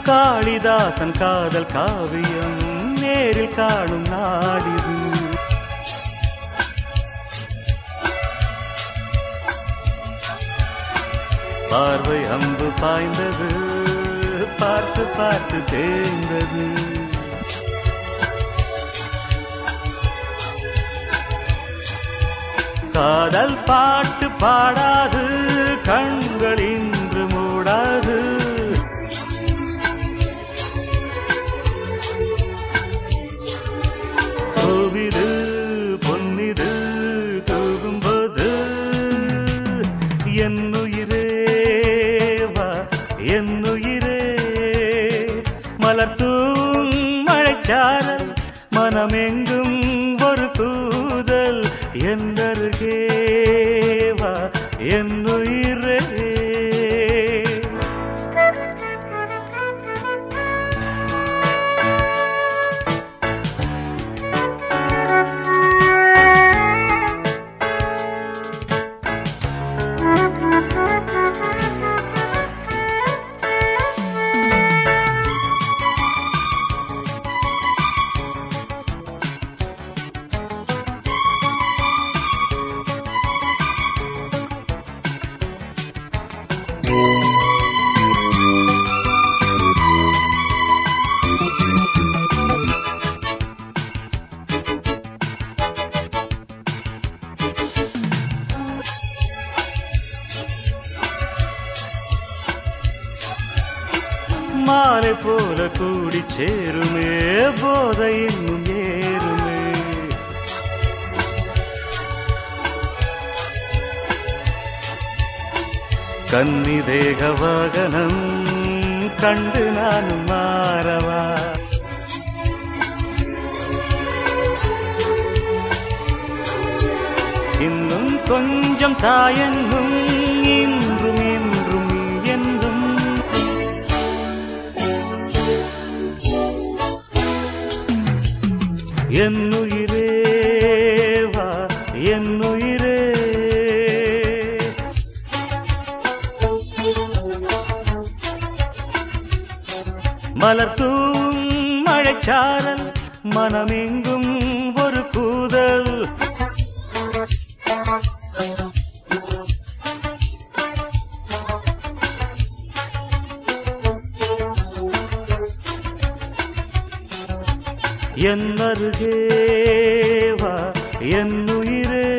காளிதாசன் காதல் காவியம் நேரில் காணும் நாடிது பார்வை அம்பு பாய்ந்தது பார்த்து பார்த்து தேர்ந்தது காதல் பாட்டு பாடாது கண்கள் இன்று மூடாது பூவிது பொன்னிது தூகும்போது என்னுயிரே வா என்னுயிரே மலர்த்தூம் மழைச்சாரல் மனமெங்கும் ஒரு தூதல் என்னருகே வா என்னுயிரே மாலை போல கூடி சேருமே போதை இன்னும் ஏறுமே கன்னி தேக வாகனம் கண்டு நானும் மாறவா இன்னும் கொஞ்சம் தாயென்னும் இன்றும் என்றும் நீ என்றும் என்னுயிரே வா என்னுயிரே மலர்த்தூம் மழைச்சாரல் மனமெங்கும் ஒரு கூதல் என்னருகே வா என்னுயிரே